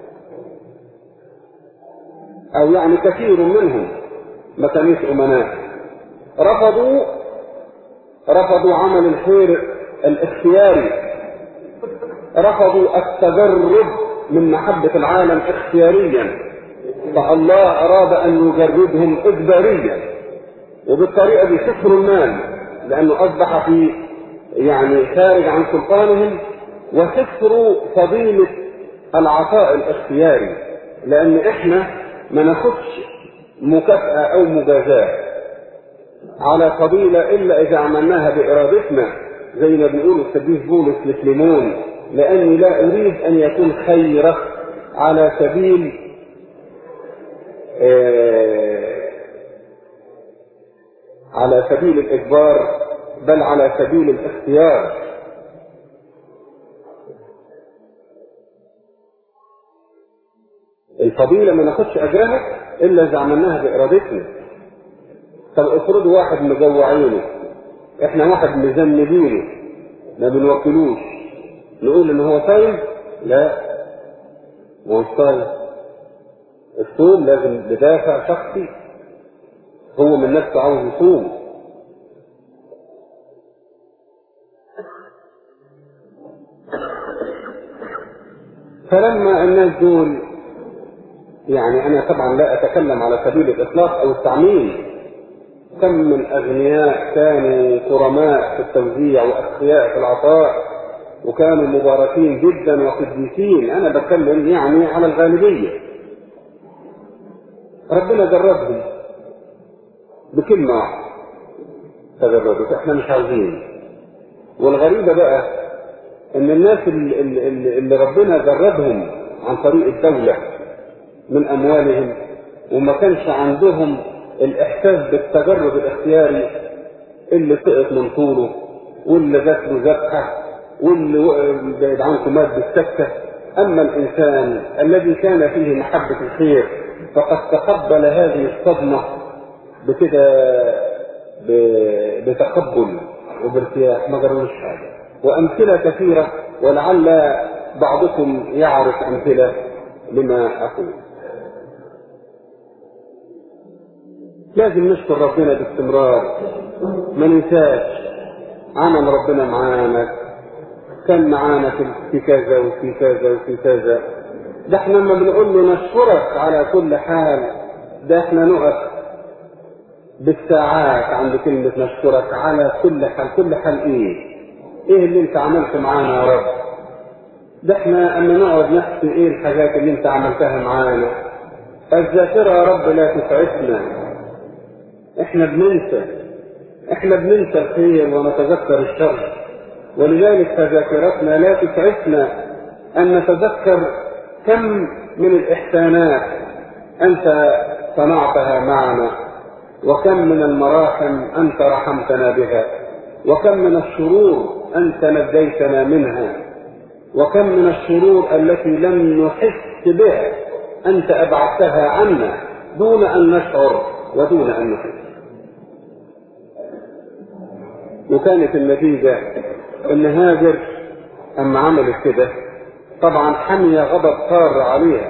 أو يعني كثير منهم ما كانوش أمناء رفضوا رفضوا عمل الخير الاختياري رفضوا التجرد من محبة العالم اختياريا فالله أراد أن يجردهم إجباريا وبالطريقة دي خسروا المال لأنه أصبح في يعني خارج عن سلطانهم وخسروا فضيلة العطاء الاختياري لأن إحنا ما ناخدش مكافأة أو مجازاة على فضيلة إلا إذا عملناها بإرادتنا زي ما بيقول القديس بولس لفليمون لأني لا أريد أن يكون خيرة على سبيل آه على سبيل الإجبار بل على سبيل الاختيار الفضيلة ما ناخدش أجرها إلا إذا عملناها بإرادتنا طب افرضوا واحد مجوعينه احنا واحد مذنبينه ما بنوكلوش نقول ان هو صايم لا ما هوش صايم الصوم لازم بدافع شخصي هو من نفسه عاوز يصوم فلما الناس دول يعني انا طبعا لا اتكلم على سبيل الاطلاق او التعميم كم من اغنياء كانوا كرماء في التوزيع واذكياء في العطاء وكانوا مباركين جدا وقديسين انا بتكلم يعني على الغالبيه ربنا جربهم بكلمه واحده تجربت احنا مش عاوزين والغريبه بقى ان الناس اللي, اللي, اللي ربنا جربهم عن طريق الدوله من اموالهم وما كانش عندهم الاحساس بالتجرد الاختياري اللي سقط من طوله واللي جات له ذبحه واللي بعيد عنكم مات بالسكته اما الانسان الذي كان فيه محبه الخير فقد تقبل هذه الصدمه بكده بتقبل وبارتياح ما جرالوش حاجه وامثله كثيره ولعل بعضكم يعرف امثله لما اقول لازم نشكر ربنا باستمرار ما ننساش عمل ربنا معانا كان معانا في كذا وفي كذا وفي كذا ده احنا لما بنقول له نشكرك على كل حال ده احنا نقف بالساعات عند كلمة نشكرك على كل حال كل حال ايه ايه اللي انت عملته معانا يا رب ده احنا اما نقعد نحكي ايه الحاجات اللي انت عملتها معانا الذاكرة يا رب لا تسعفنا احنا بننسى احنا بننسى الخير ونتذكر الشر ولذلك فذاكرتنا لا تسعفنا ان نتذكر كم من الاحسانات انت صنعتها معنا وكم من المراحم انت رحمتنا بها وكم من الشرور انت نجيتنا منها وكم من الشرور التي لم نحس بها انت ابعدتها عنا دون ان نشعر ودون ان نحس وكانت النتيجة ان هاجر اما عملت كده طبعا حمي غضب صار عليها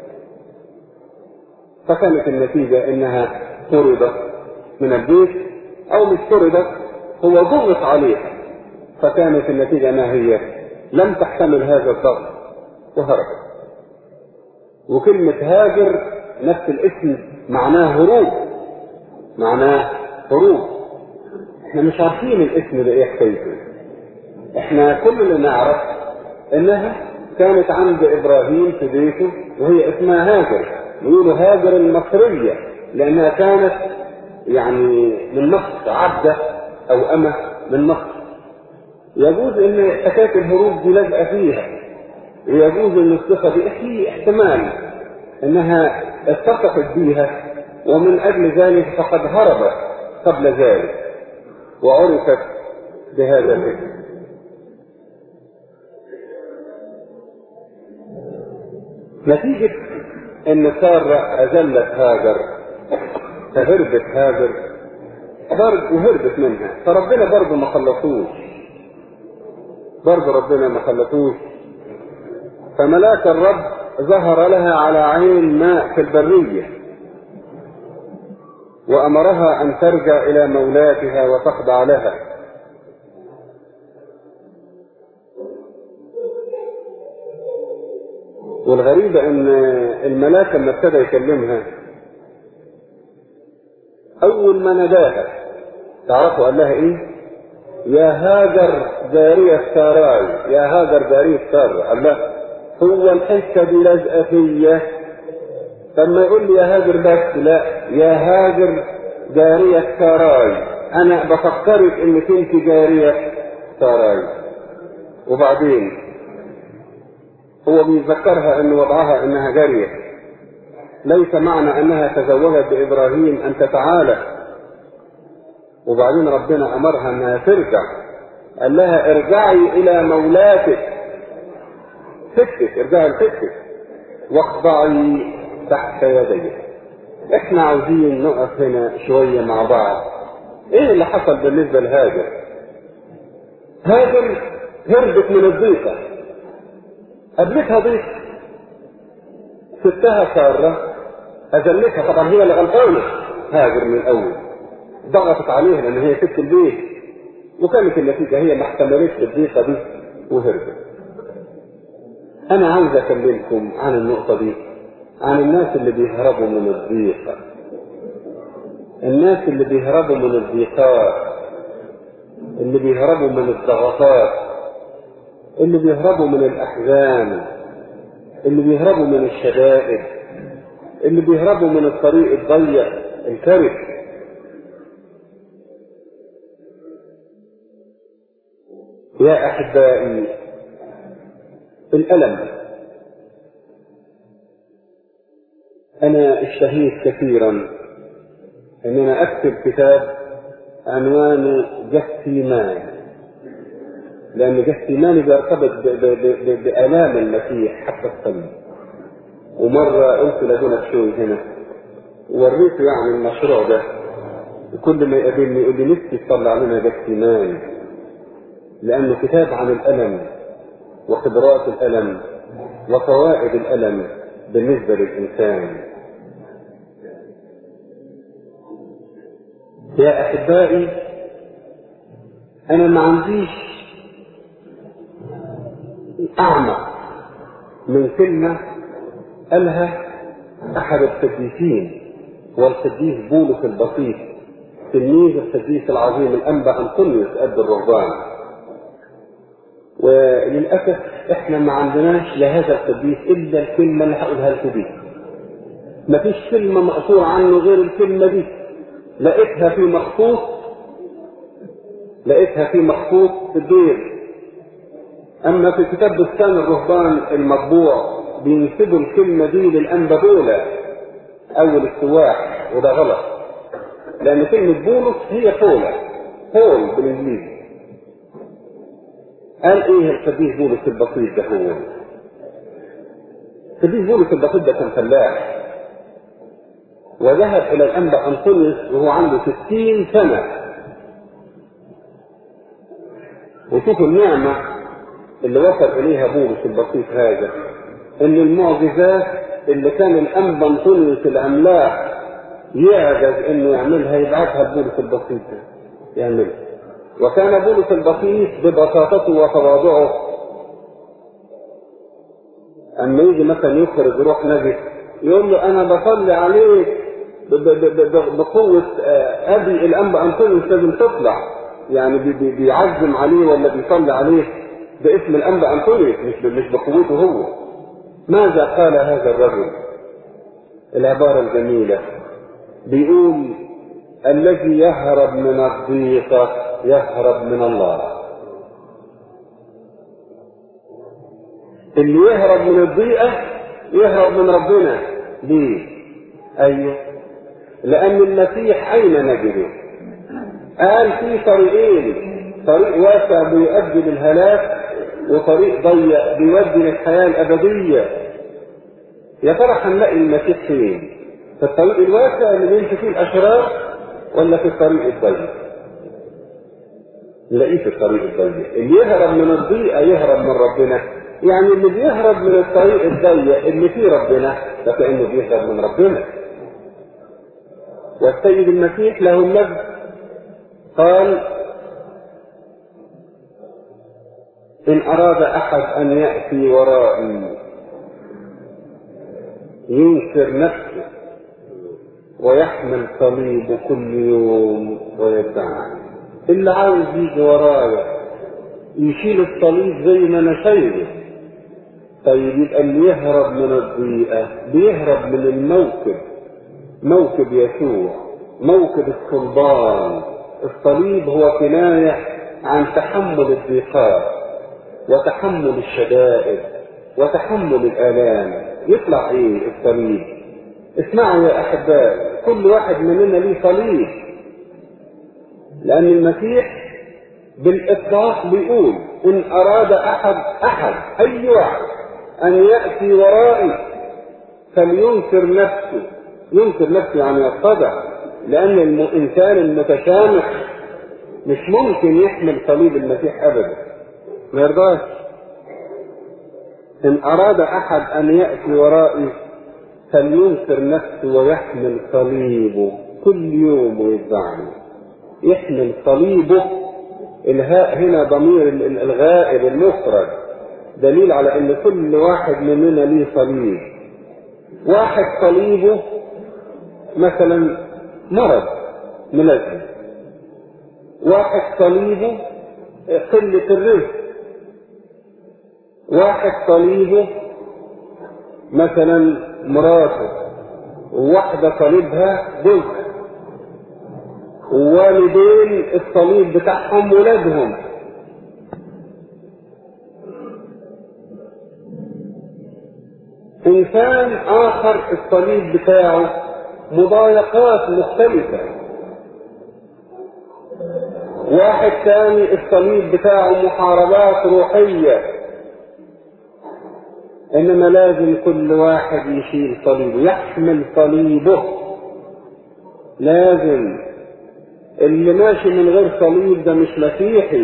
فكانت النتيجة انها طردت من البيت او مش طردت هو ضغط عليها فكانت النتيجة ما هي لم تحتمل هذا الضغط وهربت وكلمة هاجر نفس الاسم معناه هروب معناه هروب احنا مش عارفين الاسم ده ايه حكايته احنا كل اللي نعرف انها كانت عند ابراهيم في بيته وهي اسمها هاجر يقولوا هاجر المصرية لانها كانت يعني من مصر عبدة او امة من مصر يجوز ان حكاية الهروب دي لازقة فيها ويجوز ان الصفة دي في احتمال انها اتصفت بيها ومن اجل ذلك فقد هربت قبل ذلك وعرفت بهذا الاسم نتيجة ان سارة اذلت هاجر فهربت هاجر برضه وهربت منها فربنا برضه ما خلصوش برضه ربنا ما خلصوش فملاك الرب ظهر لها على عين ماء في البرية وأمرها أن ترجع إلى مولاتها وتخضع لها والغريبة أن الملاك لما ابتدى يكلمها أول ما ناداها تعرفوا قال لها إيه؟ يا هاجر جارية ساراي يا هاجر جارية سارة قال لها هو الحته دي لازقه فيا فما يقول لي يا هاجر بس لا يا هاجر جارية ساراي انا بفكرك انك انت جارية ساراي وبعدين هو بيذكرها ان وضعها انها جارية ليس معنى انها تزوجت بابراهيم ان تتعالى وبعدين ربنا امرها انها ترجع قال لها ارجعي الى مولاتك ستك ارجعي لستك واخضعي تحت يدي احنا عاوزين نقف هنا شوية مع بعض ايه اللي حصل بالنسبة لهاجر هاجر هربت من الضيقة قابلتها ضيق ستها سارة أذلتها طبعا هي اللي غلطانة هاجر من الأول ضغطت عليها لأن هي ست البيت وكانت النتيجة هي ما احتملتش الضيقة دي وهربت أنا عاوز أكلمكم عن النقطة دي عن الناس اللي بيهربوا من الضيقة الناس اللي بيهربوا من الضيقات اللي بيهربوا من الضغطات اللي بيهربوا من الأحزان اللي بيهربوا من الشدائد اللي بيهربوا من الطريق الضيق الكرب يا أحبائي الألم أنا اشتهيت كثيرا أن أنا أكتب كتاب عنوانه جثيمان لأن جثيمان بيرتبط بآلام المسيح حتى الصليب ومرة قلت لابونا بشوي هنا وريته يعني المشروع ده وكل ما يقابلني يقول لي نفسي تصلي علينا جثيمان لأنه كتاب عن الألم وخبرات الألم وفوائد الألم بالنسبة للإنسان يا أحبائي أنا ما عنديش أعمق من كلمة قالها أحد القديسين والقديس بولس البسيط تلميذ القديس العظيم الأنبا أنطونيوس قد الرهبان وللأسف إحنا ما عندناش لهذا القديس إلا الكلمة اللي هقولها لكم دي مفيش كلمة مقصورة عنه غير الكلمة دي لقيتها في مخطوط لقيتها في مخطوط في الدير أما في كتاب بستان الرهبان المطبوع بينسبوا الكلمة دي للأنبابولة أول السواح وده غلط لأن كلمة بولس هي بولا بول بالإنجليزي قال إيه القديس بولس البسيط ده هو القديس بولس البسيط ده كان فلاح وذهب إلى الأنبا أنطونيوس وهو عنده ستين سنة وشوفوا النعمة اللي وصل إليها بولس البسيط هذا إن المعجزات اللي كان الأنبا أنطونيوس العملاق يعجز إنه يعملها يبعثها بولس البسيط يعملها وكان بولس البسيط ببساطته وتواضعه أما يجي مثلا يخرج روح نجس يقول له أنا بصلي عليك بقوة أبي الأنبا أنطونيوس لازم تطلع يعني بيعزم عليه ولا بيصلي عليه باسم الأنبا أنطونيوس مش مش بقوته هو ماذا قال هذا الرجل العبارة الجميلة بيقول الذي يهرب من الضيقة يهرب من الله اللي يهرب من الضيقة يهرب من ربنا ليه ايوه لان المسيح اين نجده قال في طريقين طريق واسع بيؤدي للهلاك وطريق ضيق بيودي للحياة الأبدية يا ترى هنلاقي المسيح فين؟ في الطريق الواسع اللي بيمشي فيه الأشرار ولا في الطريق الضيق؟ نلاقيه في الطريق الضيق اللي يهرب من الضيقة يهرب من ربنا يعني اللي بيهرب من الطريق الضيق اللي فيه ربنا ده كأنه بيهرب من ربنا والسيد المسيح له المجد قال إن أراد أحد أن يأتي ورائي ينكر نفسه ويحمل صليبه كل يوم ويتبعني اللي عاوز يجي ورايا يشيل الصليب زي ما انا شايله طيب يبقى اللي يهرب من الضيقة بيهرب من الموكب موكب يسوع موكب الصلبان الصليب هو كناية عن تحمل الضيقات وتحمل الشدائد وتحمل الآلام يطلع ايه الصليب اسمعوا يا احباء كل واحد مننا ليه صليب لان المسيح بالاطلاق بيقول ان اراد احد احد اي واحد ان ياتي ورائي فلينكر نفسه ينكر نفسه يعني يتضع لان الانسان المتسامح مش ممكن يحمل صليب المسيح ابدا ما يرضاش ان اراد احد ان ياتي ورائي فلينكر نفسه ويحمل صليبه كل يوم ويتبعني يحمل صليبه الهاء هنا ضمير الغائب المفرد دليل على ان كل واحد مننا ليه صليب واحد صليبه مثلا مرض ملازم واحد صليبه قلة الرزق واحد صليبه مثلا مراته وواحدة صليبها جوزها ووالدين الصليب بتاعهم ولادهم إنسان آخر الصليب بتاعه مضايقات مختلفة واحد ثاني الصليب بتاعه محاربات روحية إنما لازم كل واحد يشيل صليبه يحمل صليبه لازم اللي ماشي من غير صليب ده مش مسيحي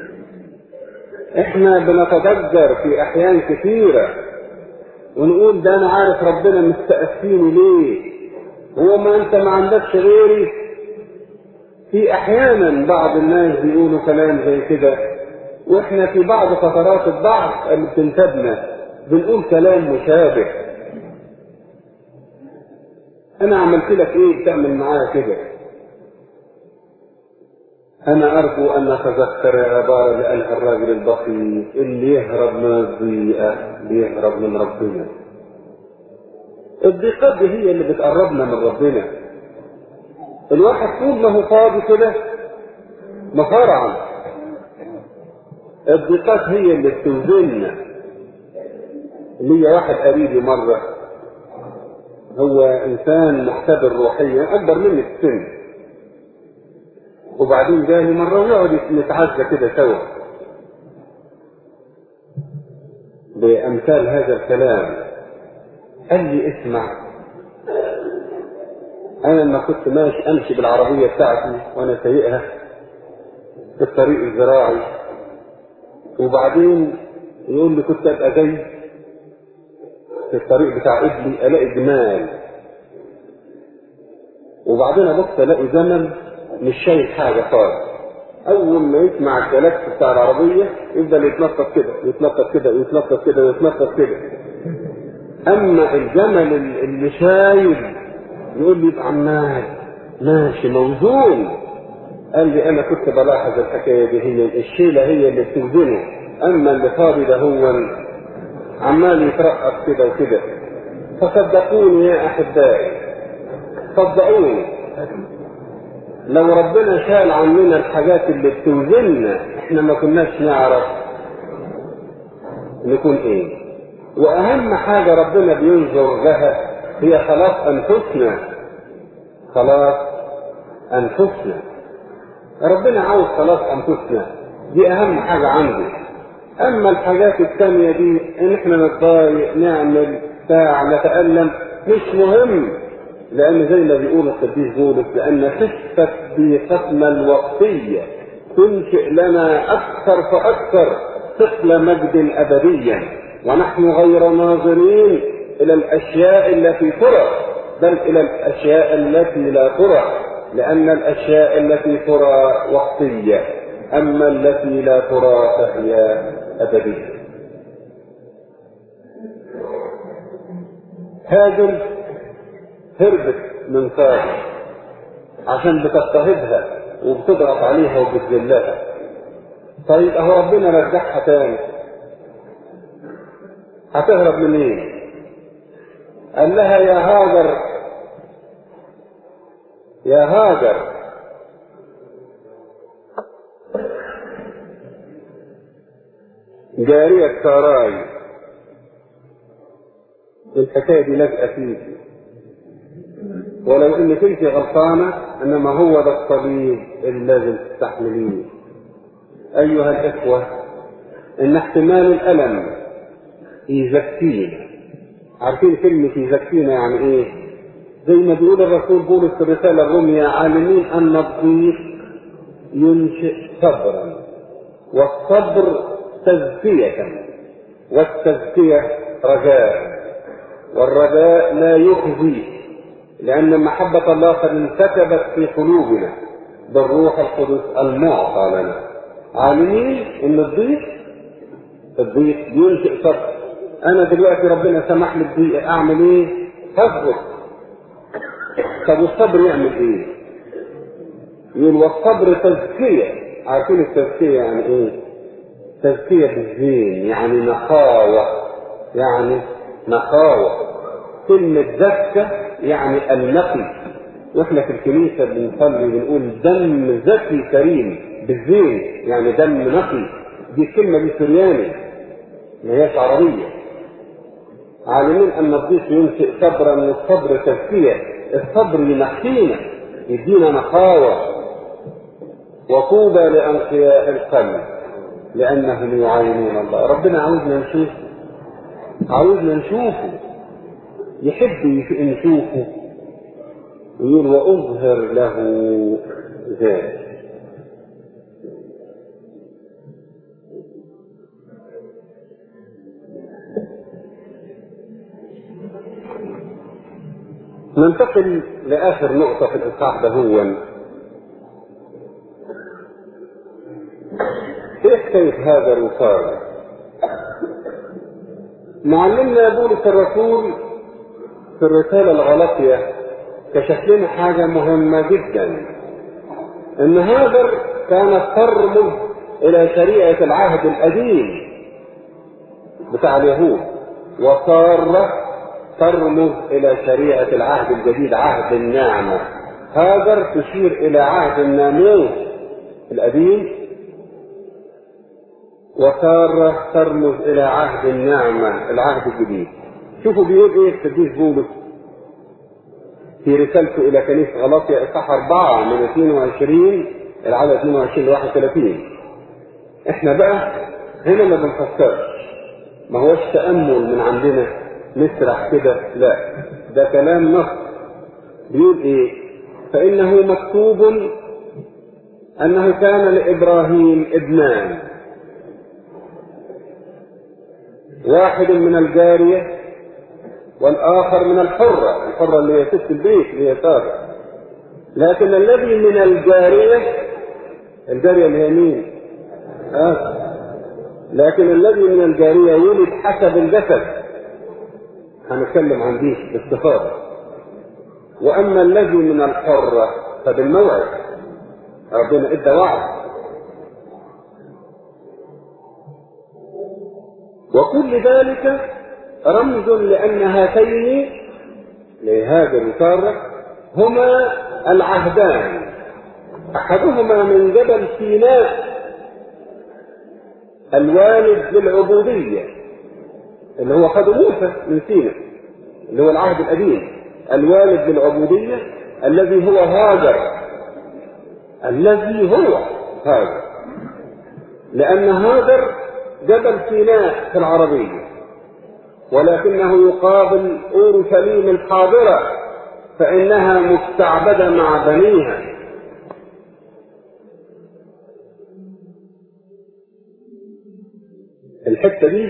احنا بنتضجر في احيان كثيرة ونقول ده انا عارف ربنا مستأسيني ليه هو ما انت ما عندكش غيري في احيانا بعض الناس بيقولوا كلام زي كده واحنا في بعض فترات الضعف اللي بتنتابنا بنقول كلام مشابه انا عملت لك ايه بتعمل معايا كده انا ارجو انك تذكر العبارة اللي قالها الراجل البسيط اللي يهرب من الضيقة بيهرب من ربنا الضيقات دي هي اللي بتقربنا من ربنا الواحد طول ما هو فاضي كده مفرعا الضيقات هي اللي بتوزننا ليا واحد قريبي مرة هو إنسان محتبر روحيا أكبر مني في السن وبعدين جالي مرة ويقعد نتعزى كده سوا بأمثال هذا الكلام قال لي اسمع أنا لما كنت ماشي أمشي بالعربية بتاعتي وأنا سايقها في الطريق الزراعي وبعدين يقول لي كنت أبقى جاي في الطريق بتاع ابني الاقي جمال وبعدين ابص الاقي زمن مش شايف حاجه خالص اول ما يسمع الكلاكس بتاع العربيه يفضل يتنطط كده يتنطط كده ويتنطط كده ويتنطط كده اما الجمل اللي شايف يقول لي يبقى عمال ماشي موزون قال لي انا كنت بلاحظ الحكايه دي هي الشيله هي اللي بتوزنه اما اللي فاضي ده هو عمال يترقص كده وكده فصدقوني يا احبائي صدقوني لو ربنا شال عننا الحاجات اللي بتوزننا احنا ما كناش نعرف نكون ايه واهم حاجه ربنا بينظر لها هي خلاص انفسنا خلاص انفسنا ربنا عاوز خلاص انفسنا دي اهم حاجه عنده اما الحاجات الثانية دي ان احنا نتضايق نعمل ساعة نتألم مش مهم لان زي ما بيقول القديس بولس لان خفة ضيقتنا الوقتية تنشئ لنا اكثر فاكثر ثقل مجد ابديا ونحن غير ناظرين الى الاشياء التي ترى بل الى الاشياء التي لا ترى لان الاشياء التي ترى وقتيه اما التي لا ترى فهي أبدية هاجر هربت من سارة عشان بتضطهدها وبتضغط عليها وبتذلها طيب اهو ربنا رجعها تاني هتهرب منين؟ قال لها يا هاجر يا هاجر جارية ساراي الحكاية دي لازقة فيك ولو انك انت غلطانة انما هو ده الطبيب اللي لازم تستحمليه ايها الاخوة ان احتمال الالم يزكينا عارفين كلمة يزكينا يعني ايه زي ما بيقول الرسول بولس في الرسالة الرومية عالمين ان الضيق ينشئ صبرا والصبر تزكية والتزكية رجاء والرجاء لا يخزي لأن محبة الله قد انكتبت في قلوبنا بالروح القدس المعطى لنا عالمين ان الضيق الضيق ينشئ صبر انا دلوقتي ربنا سمح لي الضيق اعمل ايه هصبر طب والصبر يعمل ايه يقول والصبر تزكية عارفين التزكية يعني ايه تزكية بالزين يعني نقاوة يعني نقاوة كلمة زكة يعني النقي واحنا في الكنيسة بنصلي بنقول دم زكي كريم بالزين يعني دم نقي دي الكلمة دي سرياني ما هياش عربية عالمين ان الضيق ينشئ صبرا والصبر تزكية الصبر ينقينا يدينا نقاوة وطوبى لأنقياء القلب لأنهم يعاينون الله ربنا عاوزنا نشوف عاوزنا نشوفه يحب نشوفه ويقول وأظهر له ذلك ننتقل لآخر نقطة في الإصحاح ده هو ايه حكاية هذا الوصال؟ معلمنا بولس الرسول في الرسالة الغلطية كشف لنا حاجة مهمة جدا ان هاجر كانت ترمز الى شريعة العهد القديم بتاع اليهود وسارة ترمز الى شريعة العهد الجديد عهد النعمة هاجر تشير الى عهد الناموس القديم وسارة ترمز إلى عهد النعمة العهد الجديد شوفوا بيقول إيه القديس بولس في رسالته إلى كنيسة غلاطيا إصحاح 4 من 22 العدد 22 ل 31 إحنا بقى هنا ما بنفسرش ما هوش تأمل من عندنا نسرح كده لا ده كلام نص بيقول إيه فإنه مكتوب أنه كان لإبراهيم ابنان واحد من الجارية والآخر من الحرة الحرة اللي هي ست البيت اللي هي سارة لكن الذي من الجارية الجارية اللي هي مين؟ آه. لكن الذي من الجارية ولد حسب الجسد هنتكلم عن دي باستفاضة وأما الذي من الحرة فبالموعد ربنا ادى وعد وكل ذلك رمز لأن هاتين لهاجر وسارة هما العهدان أحدهما من جبل سيناء الوالد للعبودية اللي هو خده موسى من سيناء اللي هو العهد القديم الوالد للعبودية الذي هو هاجر الذي هو هاجر لأن هاجر جبل سيناء في العربية ولكنه يقابل أورشليم الحاضرة فإنها مستعبدة مع بنيها الحتة دي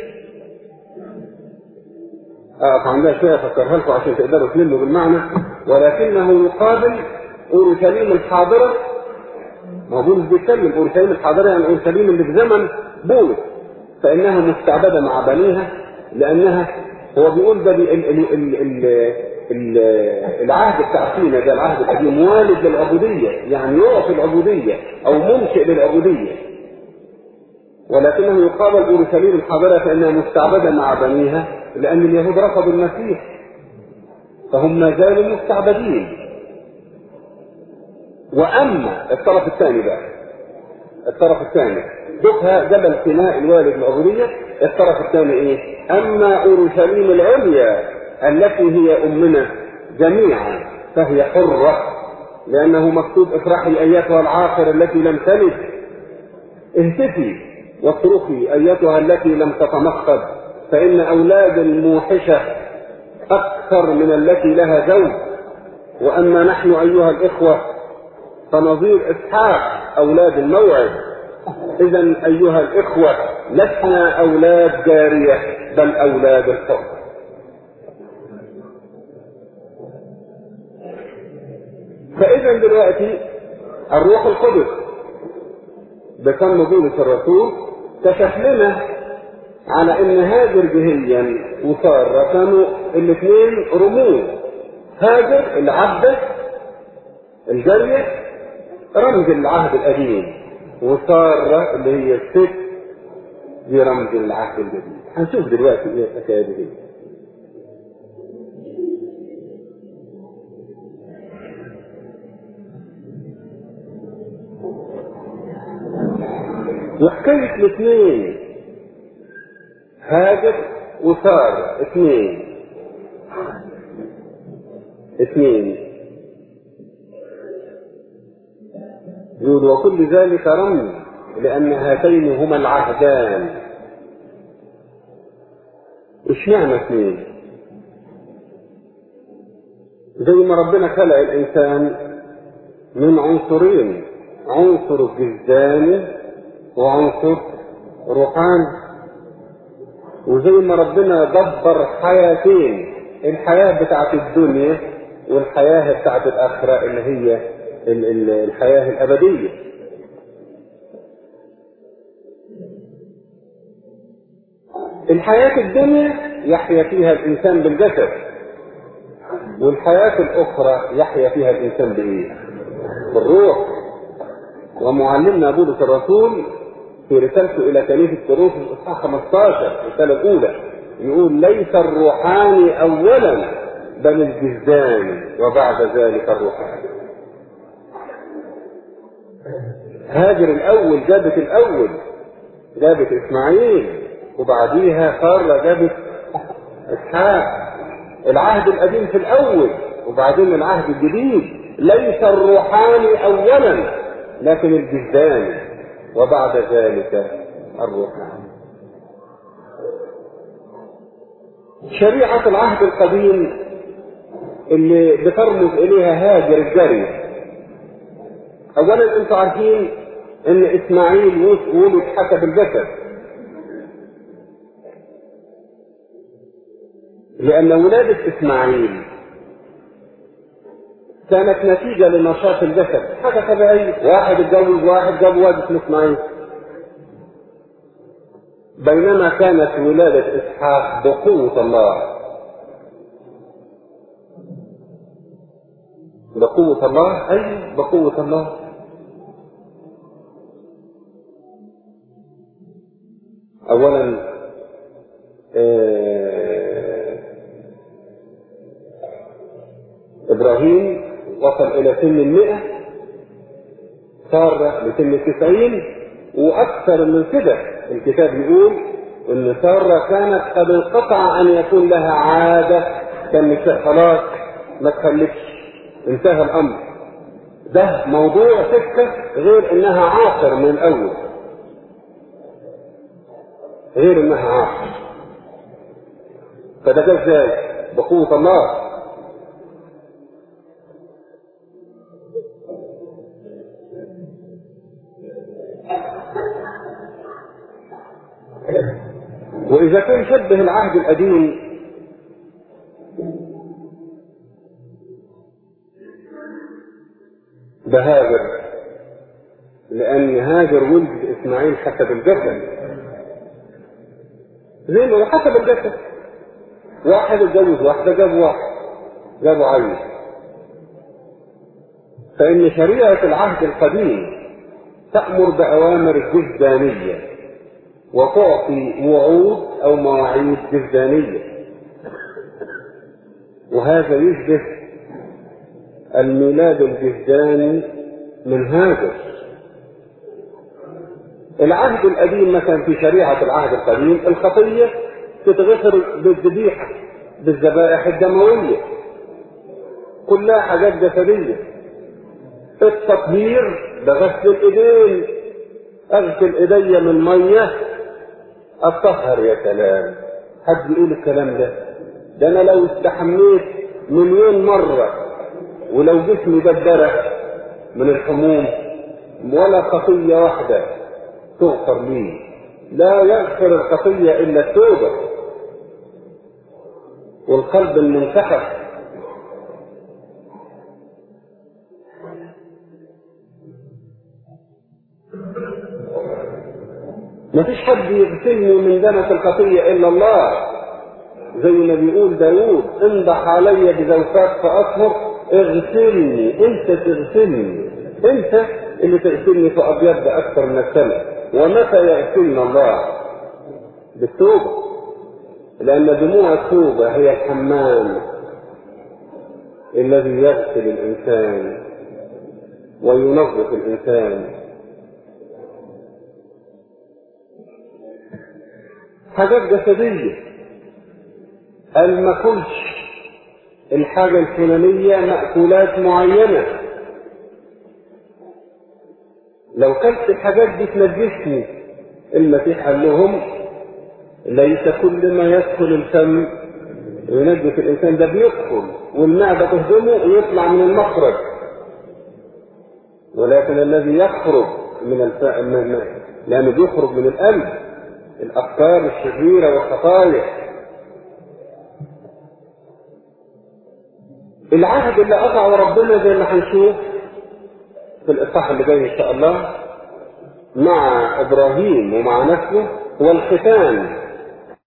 أقف عندها شوية أفكرها لكم عشان تقدروا تلموا بالمعنى ولكنه يقابل أورشليم الحاضرة ما هو بولس بيتكلم أورشليم الحاضرة يعني أورشليم اللي في زمن بولس فإنها مستعبدة مع بنيها لأنها هو بيقول ده ال ال ال ال ال العهد بتاع سينا ده العهد القديم والد للعبودية يعني يعطي العبودية أو منشئ للعبودية ولكنه يقابل أورشليم الحاضرة فإنها مستعبدة مع بنيها لأن اليهود رفضوا المسيح فهم ما زالوا مستعبدين وأما الطرف الثاني بقى الطرف الثاني دكها جبل سيناء الوالد العبودية الطرف الثاني ايه اما اورشليم العليا التي هي أمنا جميعا فهي حرة لأنه مكتوب افرحي أيتها العاقر التي لم تلد اهتفي واصرخي أيتها التي لم تتمخض فإن أولاد الموحشة أكثر من التي لها زوج وأما نحن أيها الإخوة فنظير إسحاق أولاد الموعد إذا أيها الإخوة لسنا أولاد جارية بل أولاد الحر فإذا دلوقتي الروح القدس بفم بولس الرسول كشف لنا على ان هاجر جهيا وسارة كانوا الاثنين رموز هاجر العبدة الجارية رمز العهد القديم وسارة اللي هي الست دي رمز العهد الجديد هنشوف دلوقتي ايه الحكايه دي وحكاية الاثنين هاجر وسارة اثنين اثنين يقول وكل ذلك رمز لأن هاتين هما العهدان اشمعنى اثنين زي ما ربنا خلق الإنسان من عنصرين عنصر جسداني وعنصر روحاني وزي ما ربنا دبر حياتين الحياة بتاعت الدنيا والحياة بتاعت الآخرة اللي هي ال- ال- الحياة الأبدية الحياة الدنيا يحيا فيها الإنسان بالجسد والحياة الأخرى يحيا فيها الإنسان بإيه؟ بالروح ومعلمنا بولس الرسول في رسالته إلى كنيسة كورنثوس الإصحاح 15 الرسالة الأولى يقول ليس الروحاني أولا بل الجسداني وبعد ذلك الروحاني هاجر الأول جابت الأول جابت إسماعيل وبعديها سارة جابت إسحاق العهد القديم في الأول وبعدين العهد الجديد ليس الروحاني أولا لكن الجسداني وبعد ذلك الروحاني شريعة العهد القديم اللي بترمز إليها هاجر الجري أولا أنتم عارفين إن إسماعيل ولد حسب الجسد لأن ولادة إسماعيل كانت نتيجة لنشاط الجسد حاجة طبيعية واحد اتجوز واحد جاب واد اسمه إسماعيل بينما كانت ولادة إسحاق بقوة الله بقوة الله أي بقوة الله أولا آه إبراهيم وصل إلى سن المئة سارة لسن التسعين وأكثر من كده الكتاب يقول إن سارة كانت قد انقطع أن يكون لها عادة كالنساء خلاص ما تخلفش انتهى الأمر ده موضوع سكة غير إنها عاصر من الأول غير إنها عاصر فده جه ازاي؟ بقوة الله وإذا كان شبه العهد القديم بهاجر لأن هاجر ولد إسماعيل حسب الجسد زي ما هو حسب الجسد واحد اتجوز واحدة جاب واحد جابوا عيل فإن شريعة العهد القديم تأمر بأوامر جسدانية وتعطي وعود أو مواعيد جسدانية وهذا يشبه الميلاد الجسداني من هاجر العهد القديم مثلا في شريعة العهد القديم الخطية تتغفر بالذبيحة بالذبائح الدموية كلها حاجات جسدية التطهير بغسل الايدين اغسل ايديا من ميه اتطهر يا سلام حد يقول الكلام ده ده انا لو استحميت مليون مرة ولو جسمي ده اتدرس من الحموم ولا خطية واحدة تغفر لي لا يغفر الخطية إلا التوبة والقلب المنسحق مفيش حد يغسلني من دنس الخطية إلا الله زي ما بيقول داوود انضح علي بزوفات فأطهر اغسلني انت تغسلني انت اللي تغسلني في أبيض أكثر من السماء ومتى يغسلنا الله بالتوبة لأن دموع التوبة هي الحمام الذي يغسل الإنسان وينظف الإنسان حاجات جسدية قال ما كلش الحاجة الفلانية مأكولات معينة لو كلت الحاجات دي تنجسني المسيح قال لهم ليس كل ما يدخل الفم ينجس الإنسان ده بيدخل والمعدة تهضمه ويطلع من المخرج ولكن الذي يخرج من الفم لأنه بيخرج من القلب الأفكار الشريرة والخطايا العهد اللي قطعه ربنا زي ما هنشوف في الإصحاح اللي جاي إن شاء الله مع إبراهيم ومع نسله هو الختان